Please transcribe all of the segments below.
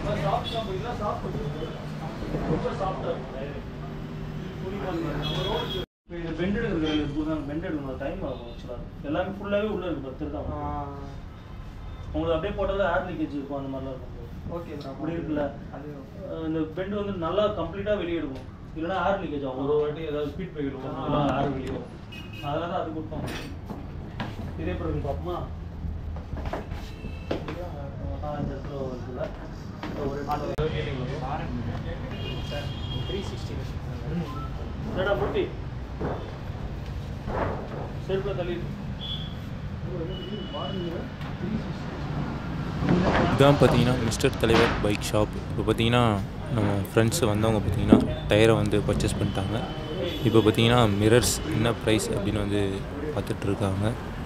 Bend எடுக்கிறது bend எடுக்கணும் time ஆகும் ஆக்சுவலாக எல்லாமே ஃபுல்லாகவே உள்ளே இருக்கு பத்து தான் உங்களுக்கு அப்படியே போட்டாலும் ஏர் லீக்கேஜ் இருக்கும் அந்த மாதிரிலாம் இருக்கும் ஓகே அப்படி இருக்குல்ல அஹ் இந்த பெண்ட் வந்து நல்லா கம்ப்ளீட்டாக வெளியே எடுக்கும் இல்லைன்னா ஏர் லீக்கேஜ் ஆகும் ஒரு வாட்டி ஏதாவது ஸ்பீட் பிரேக்கர் இருக்கும் ஏர் வெளியே வரும் அதனால தான் அது கொடுத்தோம் இதே பிறகு பார்ப்போமா ஆ இந்த இடத்துல இருக்குல்ல ஒரு த்ரீ சிக்ஸ்டி என்னடா முட்டி செருப்பில் தள்ளி இதுதான் பார்த்தீங்கன்னா மிஸ்டர் தலைவர் பைக் ஷாப் இப்போ பார்த்தீங்கன்னா நம்ம ஃப்ரெண்ட்ஸ் வந்தவங்க பார்த்தீங்கன்னா டயரை வந்து பர்ச்சேஸ் பண்ணிட்டாங்க இப்போ பார்த்தீங்கன்னா மிரர்ஸ் என்ன ப்ரைஸ் அப்படின்னு வந்து பார்த்துட்டு இருக்காங்க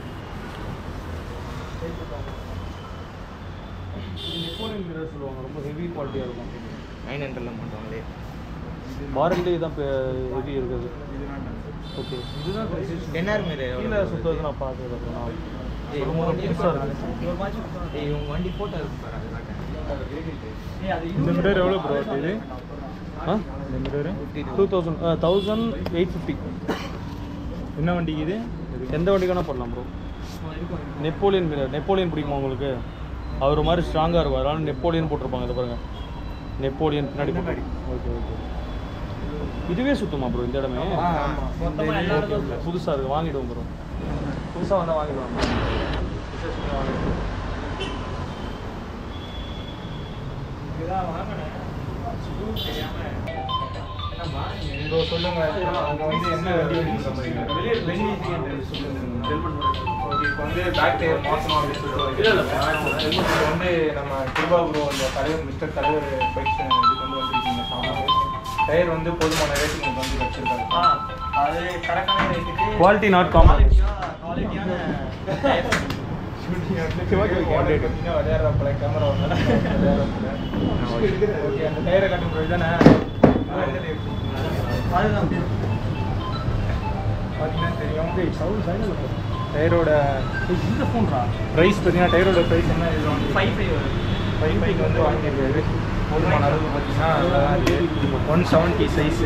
நெப்போலியன் மிரர் சொல்லுவாங்க ரொம்ப ஹெவி குவாலிட்டியாக இருக்கும் நைன் ஹண்ட்ரட்ல பண்ணுவாங்களே பாரல்லே தான் ஹெவி இருக்குது ஓகே இதுதான் டென்ஆர் மேலே கீழே சுற்றுறது நான் பார்த்தது அப்புறம் நான் ஏய், ஒரு உங்க முறை வண்டி புதுசாக photo இருக்கு ஏய் உங்க வண்டி போட்டோ இருக்கு பாரு அது காட்டு. இந்த மிரர் எவ்வளோ ப்ரோ இது ஆ இந்த mirror two thousand thousand eight fifty என்ன வண்டிக்கு இது எந்த வண்டிக்கு வேணால் போடலாம் ப்ரோ நெப்போலியன் மிரர் நெப்போலியன் பிடிக்குமா உங்களுக்கு அவர் மாதிரி ஸ்ட்ராங்காக இருக்கும் அதனால நெப்போலியன் போட்டிருப்பாங்க இதை பாருங்க நெப்போலியன் பின்னாடி போட்டு ஓகே ஓகே இதுவே சுத்தமா ப்ரோ இந்த இடமே ஆ, ஆமா. மொத்தமா எல்லா இடத்துக்கும் புதுசா இருக்கு வாங்கிடுவோம் ப்ரோ புதுசா வந்தா வாங்கிடுவாங்க விசேஷமே வாங்கிடுவோம் ப்ரோ சொல்லுங்க அங்க வந்து என்ன வண்டி வெளியே வெளியே சொல்லுங்க ஓகே இப்போ வந்து பேக் டயர் மாற்றணும் அப்படின்னு சொல்லிட்டு இல்ல, இல்ல. இப்போ வந்து நம்ம கிருபா ப்ரோ அந்த தலைவர் மிஸ்டர் தலைவர் பைக்ஸ் இது கொண்டு வந்திருக்கீங்க சாமான் டயர் வந்து போதுமான ரேட்டுக்கு உங்களுக்கு வந்து வச்சிருக்காரு அது கரெக்டான ரேட்டுக்கு குவாலிட்டி நாட் காமன் குவாலிட்டியான பார்த்தீங்கன்னா விளையாடுறப்பல கேமரா ஓகே அந்த டயரை கட்டும் போது தானே அதுதான் பார்த்தீங்கன்னா தெரியும் சவுண்ட் சைடில் டயரோட இந்த ஃபோன்ரா ப்ரைஸ் பார்த்தீங்கன்னா டயரோட ப்ரைஸ் என்ன இது ஃபைவ் ஃபைவ் ஃபைவ் பைக் வந்து வாங்கியிருக்காரு போதுமான அளவு பார்த்தீங்கன்னா ஒன் செவன்ட்டி சைஸு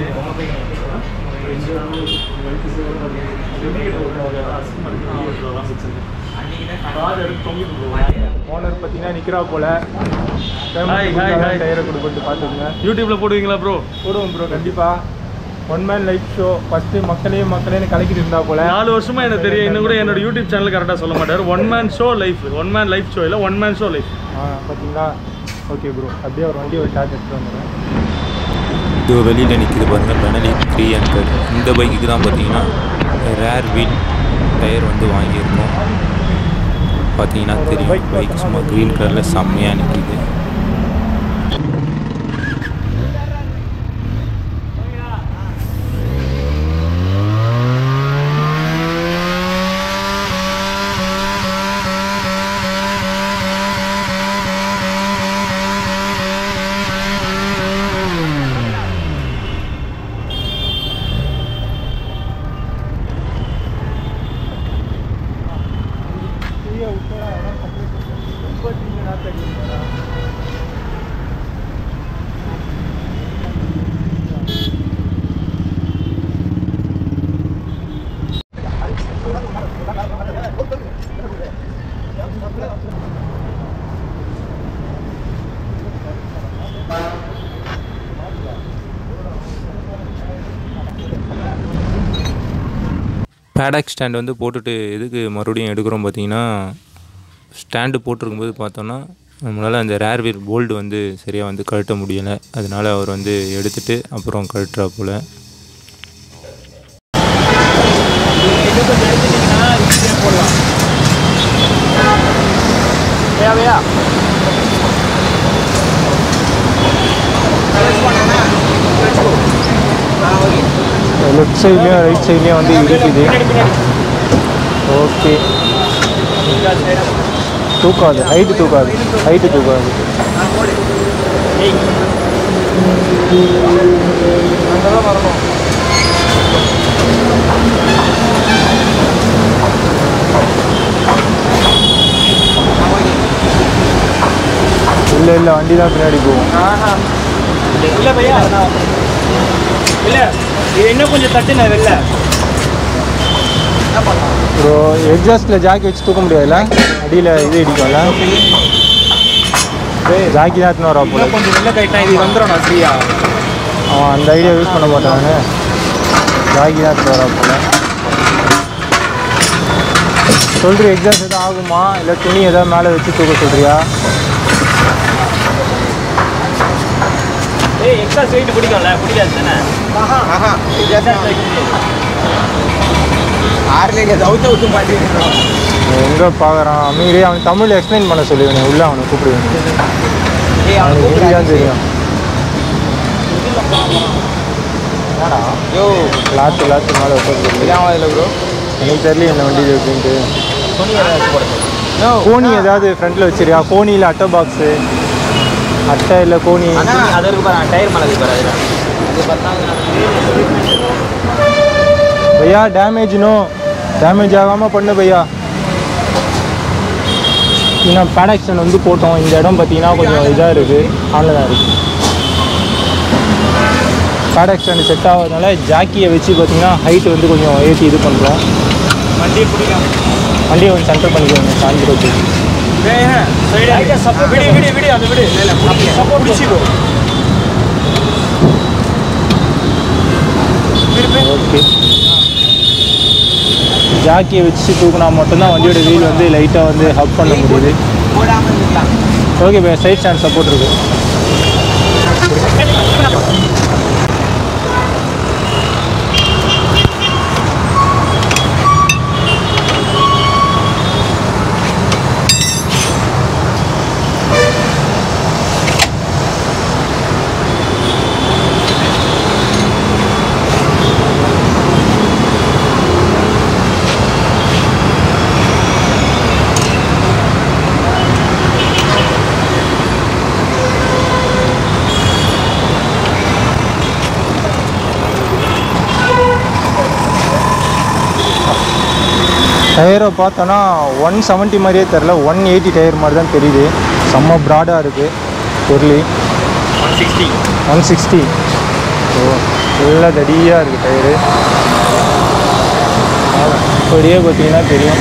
ஓனர் பார்த்தீங்கன்னா நிற்கிறா போல Hi, hi, hi. டயரை கொடுத்து பார்த்துக்குங்க யூடியூப்ல போடுவீங்களா ப்ரோ போடுவோம் ப்ரோ கண்டிப்பாக one man life show first மக்களே மக்களேன்னு கலக்கிட்டு இருந்தா போல நாலு வருஷமா எனக்கு தெரியும் இன்னும் கூட என்னோட யூடியூப் சேனல் கரெக்டாக சொல்ல மாட்டார் one man show life one man life show இல்லை ஒன் மேன் ஷோ லைஃப் ஆ பார்த்தீங்களா ஓகே ப்ரோ அப்படியே ஒரு வண்டி ஒரு ஷார்ட் எடுத்துட்டு வந்துடுறேன் இது வெளியில் நிற்கிது பாருங்கள் பெனலி த்ரீ ஹண்ட்ரட் இந்த பைக்குக்கு தான் பார்த்தீங்கன்னா ரேர் வீல் டயர் வந்து வாங்கியிருக்கோம் பார்த்தீங்கன்னா தெரியும் பைக் சும்மா க்ரீன் கலரில் செம்மையாக நிற்கிது பேடாக் ஸ்டாண்ட் வந்து போட்டுட்டு எதுக்கு மறுபடியும் எடுக்கிறோம் பார்த்தீங்கன்னா ஸ்டாண்டு போட்டிருக்கும்போது பார்த்தோன்னா நம்மளால் அந்த ரேர் வீல் போல்டு வந்து சரியாக வந்து கழட்ட முடியலை அதனால அவர் வந்து எடுத்துட்டு அப்புறம் கழட்டுறா போல் தேவையா லெஃப்ட் சைட்லேயும் ரைட் சைட்லேயும் வந்து இருக்குது ஓகே தூக்காது ஹைட்டு தூக்காது ஹைட்டு தூக்காது அங்கதான் வரணும் இல்லை இல்லை வண்டி தான் பின்னாடி போகும் இல்லை பையா இல்லை இது இன்னும் கொஞ்சம் தட்டுண்ணே வெளில ப்ரோ எக்ஸாஸ்டில் ஜாக்கி வச்சு தூக்க முடியாதுல்ல அடியில் இது இடிக்கும்ல ஜாக்கி தான் எடுத்துன்னு வரா போல இன்னும் கொஞ்சம் வெளில கைட்டா இது வந்துடும் நான் ஃப்ரீயா அவன் அந்த ஐடியா யூஸ் பண்ண மாட்டாங்க ஜாக்கி தான் எடுத்துன்னு வரா போல சொல்கிற எக்ஸாஸ்ட் எதுவும் ஆகுமா இல்லை துணி எதாவது மேலே வச்சு தூக்க சொல்கிறியா ஏய் எக்ஸ்ட்ரா ஸ்வீட் பிடிக்கும்ல பிடிக்காது தானே எங்கே பார்க்குறான் அமீரே அவன் தமிழ் எக்ஸ்பிளைன் பண்ண சொல்லுவேன் உள்ளே அவனை கூப்பிடுவேன் அவனுக்கு ஹிந்தி தான் தெரியும் யோ லாத்து லாத்து மேலே வச்சு ப்ரோ எனக்கு தெரியல என்ன வண்டி இது அப்படின்ட்டு கோனி ஏதாவது ஃப்ரண்ட்டில் வச்சிருக்கியா கோனியில் அட்டை பாக்ஸு அட்டை இல்லை கோனி அது இருக்கு பாரு டயர் மேலே இருக்கு பாரு அதில் அது பத்தாங்க பையா டேமேஜ் நோ டேமேஜ் ஆகாமல் பண்ணு பையா இன்னும் பேடக்ஷன் வந்து போட்டோம் இந்த இடம் பார்த்தீங்கன்னா கொஞ்சம் இதாக இருக்குது ஆனில் தான் இருக்குது பேடக்ஷன் செட் ஆகாதனால ஜாக்கியை வச்சு பார்த்தீங்கன்னா ஹைட் வந்து கொஞ்சம் ஏற்றி இது பண்ணுறோம் வண்டியை பிடிக்கும் வண்டியை கொஞ்சம் சென்டர் பண்ணிக்கோங்க சாஞ்சு வச்சு விடு விடு விடு அது விடு சப்போர்ட் பிடிச்சிக்கோ ஓகே ஜாக்கியை வச்சு தூக்குனா மட்டும்தான் வண்டியோட வீல் வந்து லைட்டாக வந்து ஹப் பண்ண முடியுது okay by side stand support இருக்கு டயரை பார்த்தோன்னா ஒன் செவன்ட்டி மாதிரியே தெரில ஒன் எயிட்டி டயர் மாதிரி தான் தெரியுது செம்ம ப்ராடாக இருக்குது பொருளி ஒன் சிக்ஸ்டி ஒன் சிக்ஸ்டி ஓ நல்லா தடியாக இருக்குது டயரு அப்படியே பார்த்தீங்கன்னா தெரியும்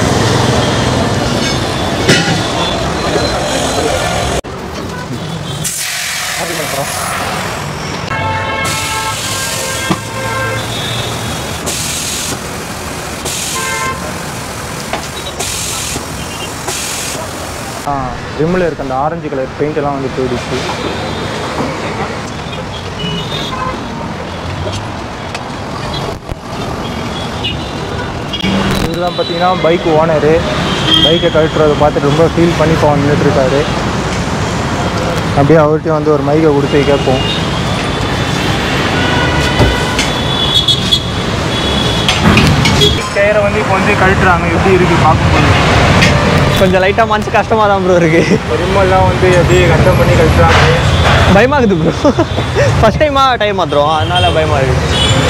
ஆ ரிம்மில் இருக்க அந்த ஆரஞ்சு கலர் பெயிண்ட் எல்லாம் வந்து போயிடுச்சு இதுதான் பார்த்தீங்கன்னா பைக் ஓனரு பைக்கை கழட்டுறதை பார்த்துட்டு ரொம்ப ஃபீல் பண்ணி இப்போ வந்துட்டு இருக்காரு அப்படியே அவர்கிட்டயும் வந்து ஒரு மைக்கை கொடுத்து கேட்போம் டயரை வந்து இப்போ வந்து கழட்டுறாங்க எப்படி இருக்குது பார்க்கும்போது கொஞ்சம் லைட்டாக மனசு கஷ்டமாக தான் ப்ரோ இருக்கு ரிம்மெல்லாம் வந்து அப்படியே கஷ்டம் பண்ணி கழட்டுறாங்க பயமாகுது ப்ரோ ஃபஸ்ட் டைமாக டைம் மாத்திரம் அதனால பயமாக இருக்கு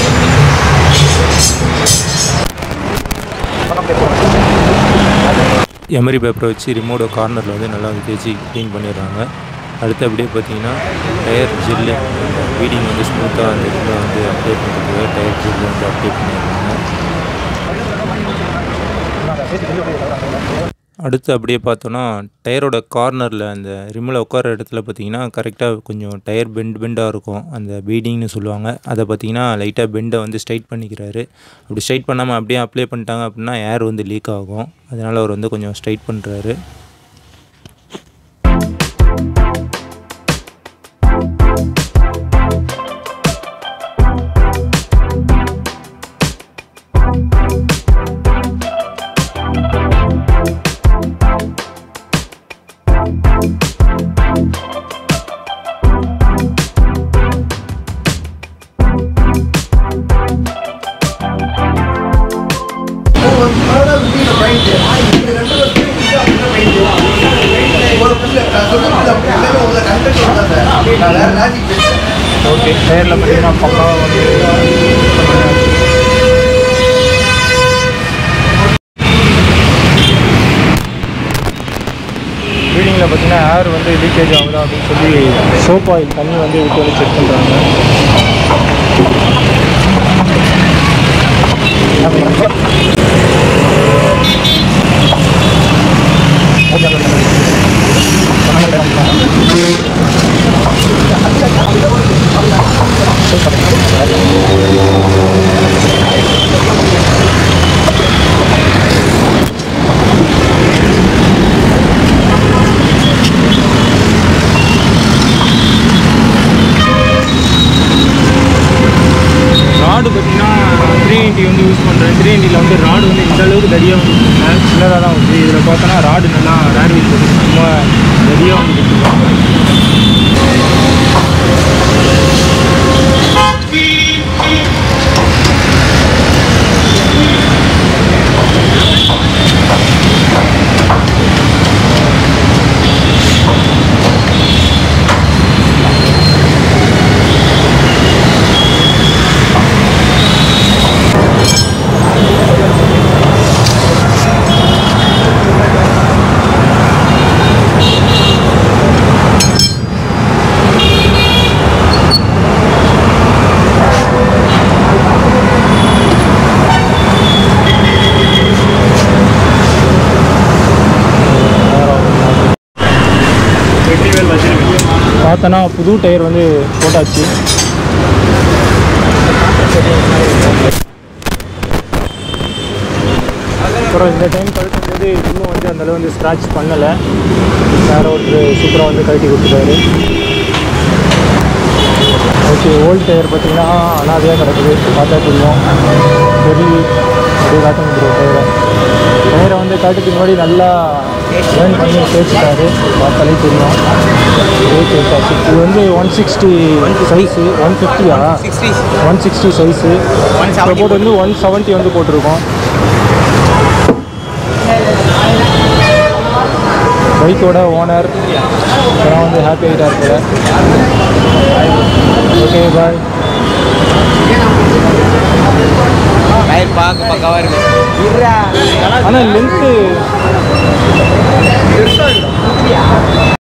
எமரி பேப்பரை வச்சு ரிமோட கார்னரில் வந்து நல்லா வந்து தேய்ச்சி க்ளீன் பண்ணிடுறாங்க அடுத்து அப்படியே பார்த்தீங்கன்னா டயர் ஜெல்லு வீடிங் வந்து ஸ்மூத்தாக அந்த இதில் வந்து அப்ளை பண்ணுறதுக்காக டயர் ஜெல்லு வந்து அப்ளை பண்ணிடுறாங்க அடுத்து அப்படியே பார்த்தோன்னா டயரோட கார்னரில் அந்த ரிம்மில் உட்கார இடத்துல பார்த்தீங்கன்னா கரெக்டாக கொஞ்சம் டயர் பெண்ட் பெண்டாக இருக்கும் அந்த பீடிங்னு சொல்லுவாங்க அதை பார்த்தீங்கன்னா லைட்டாக பெண்டை வந்து ஸ்ட்ரைட் பண்ணிக்கிறாரு அப்படி ஸ்ட்ரைட் பண்ணாமல் அப்படியே அப்ளை பண்ணிட்டாங்க அப்படின்னா ஏர் வந்து லீக் ஆகும் அதனால் அவர் வந்து கொஞ்சம் ஸ்ட்ரைட் பண்ணுறாரு ஓகே டயரில் பார்த்தீங்கன்னா பக்காவாக வந்து ரீடிங்கில் வண்டியில் பார்த்தீங்கன்னா ஏர் வந்து லீக்கேஜ் ஆகுதா அப்படின்னு சொல்லி சோப் ஆயில் தண்ணி வந்து விட்டு வந்து செக் பண்ணுறாங்க ராடு பார்த்தீங்கன்னா த்ரீ இன்டி வந்து யூஸ் பண்ணுறேன் த்ரீ இன்டியில் வந்து ராடு வந்து இந்த அளவுக்கு தடியாக வந்து சின்னதாக தான் வந்து இதில் பார்த்தோன்னா ராடு நல்லா ரேர் வீல் போட்டு ரொம்ப தடியாக வந்து கொடுத்துருக்காங்க பார்த்தோன்னா புது டயர் வந்து போட்டாச்சு அப்புறம் இந்த டைம் கழட்டும் போது இன்னும் வந்து அந்தளவு வந்து ஸ்க்ராட்ச் பண்ணலை வேற ஒரு சூப்பராக வந்து கழட்டி கொடுத்துட்டாரு ஓகே ஓல்டு டயர் பார்த்தீங்கன்னா அனாதையாக கிடக்குது பார்த்தா தெரியும் வெறி அப்படியே காட்ட முடியும் டயரை டயரை வந்து கழட்டுறதுக்கு முன்னாடி நல்லா லேர்ன் பண்ணி தேய்ச்சிட்டாரு பார்த்தாலே தெரியும் அப்படியே தேய்ச்சாச்சு இது வந்து ஒன் சிக்ஸ்டி சைஸு ஒன் ஃபிஃப்டியா ஒன் சிக்ஸ்டி சைஸு போட்டு வந்து ஒன் செவன்ட்டி வந்து போட்டிருக்கோம் பைக்கோட ஓனர் இதெல்லாம் வந்து ஹாப்பி ஆகிட்டா இருக்கல ஓகே பாய் டயர் பார்க்க பக்காவாக இருக்கு ஆனால் லென்த்து